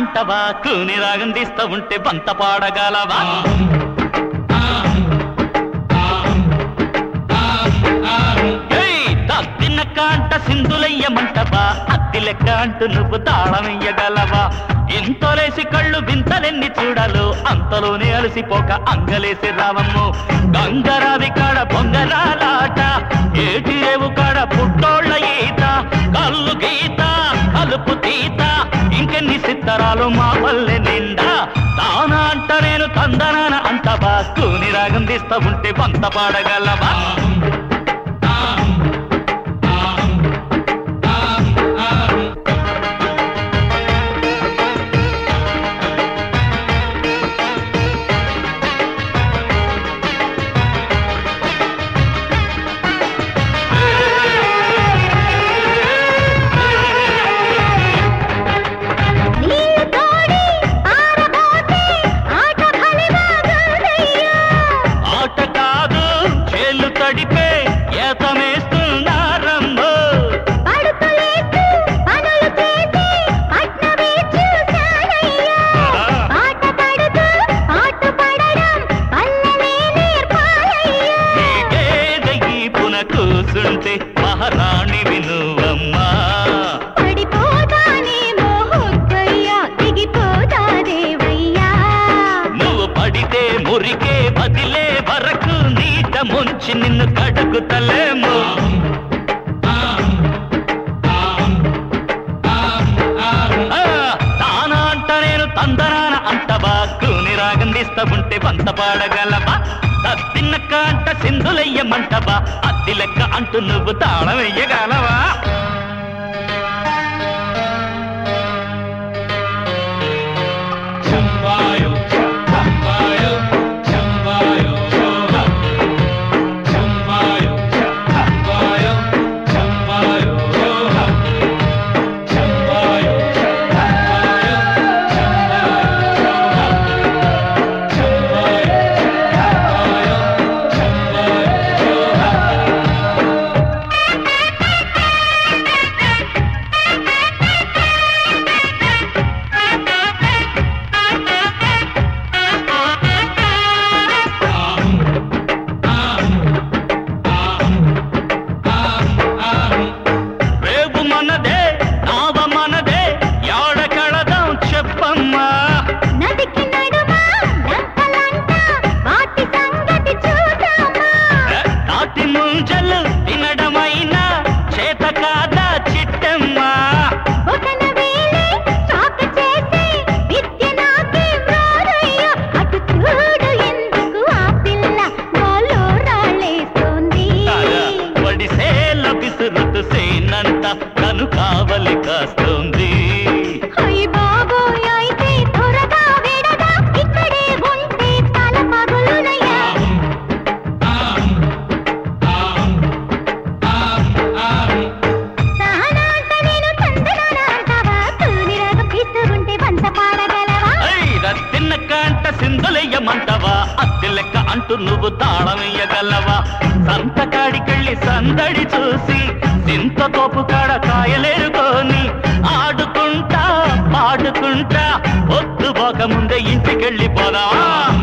అంటవా కూని రాగం తీస్తా ఉంటే బంత పాడగలవా ఏయ్, తద్దినక్క అంట సింధులయ్యమంటవా అత్తి లెక్క అంటూ నువ్వు తాళమయ్యగలవా ఇంతలేసి కళ్ళు వింతలెన్ని చూడాలో అంతలోనే అలసిపోక అంగలేసి రావమ్ము గంగరావి కాడ బొంగరాలాట ఏటి రేవు కాడ పుట్టోళ్ళ ఈత కళ్ళు గీత కలుపు తీత ఇంకెన్ని సిత్తరాలు మా పల్లె నిండా తానా అంట నేను తందనాన అంటవా కూని రాగం తీస్తా ఉంటే పంత పాడగలవా నీళ్ళు తోడి ఆరబోతే ఆట భలిగా గోదయ్యా ఆట కాదు చేలు తడిపే ఏతమేస్తున్నారమ్మో పడుకోలేదు పనులు చేసి పట్నమే చూశానయ్యా ఆట పడుతూ ఆట పడడం పల్లెలే నేర్పాలయ్యా నీకేద ఈ పున కూసుంటే మహారాణి వినువమ్మా పడిపోతానేమో హొక్కయ్యా దిగిపోతాదేవయ్యా నువ్వు పడితే మురికే వదిలే వరకు నీట ముంచి నిన్ను కడుగుతలేము ఆ, తానా అంట నేను తందనాన అంటవా కూని రాగం తీస్తా ఉంటే వంత పాడగలవా తత్తిన్నక్క అంట సింధులయ్యమంటవా అత్తి లెక్క అంటూ నువ్వు తాళం వెయ్యగలవా Chambayo, chambayo, chambayo, chambayo, chambayo, chambayo, chambayo, రేపు మనదే నావ మనదే యాడ కళదాం చెప్పమ్మా నదికి నడుమా లంకలంట వాటి సంగతి చూద్దామా తాటి ముంజలు తినడమైనా చేత కాదా చిట్టమ్మా ఒకన వేలే చాక చేసి విద్య నాకే మ్రోరయ్య అటు చూడు ఎందుకు ఆ పిల్ల నాలో రాళ్ళేస్తోంది కాగా వడిసేల విసురుతు సేనంత తను కావలి కాస్తోంది అయ్ బాబోయ్ అయితే త్వరగా విడదా ఇక్కడే ఉంటే తల పగులునయ్యా సహనాంత నేను చందనాన అంటావా తూని రాగం తీస్తూ ఉంటే వంత పాడగలవా ఐ రత్తిన్న కాంట సింధులయ్యమంటవా అత్తి లెక్క అంటూ నువ్వు తాళమయ్యగలవా సంతకాడికెళ్ళి సందడి చూసి సింత తోపు కాడ కాయలేరుకొని ఆడుకుంటా పాడుకుంటా పొద్దు పోక ముందే ఇంటికెళ్ళిపోదావా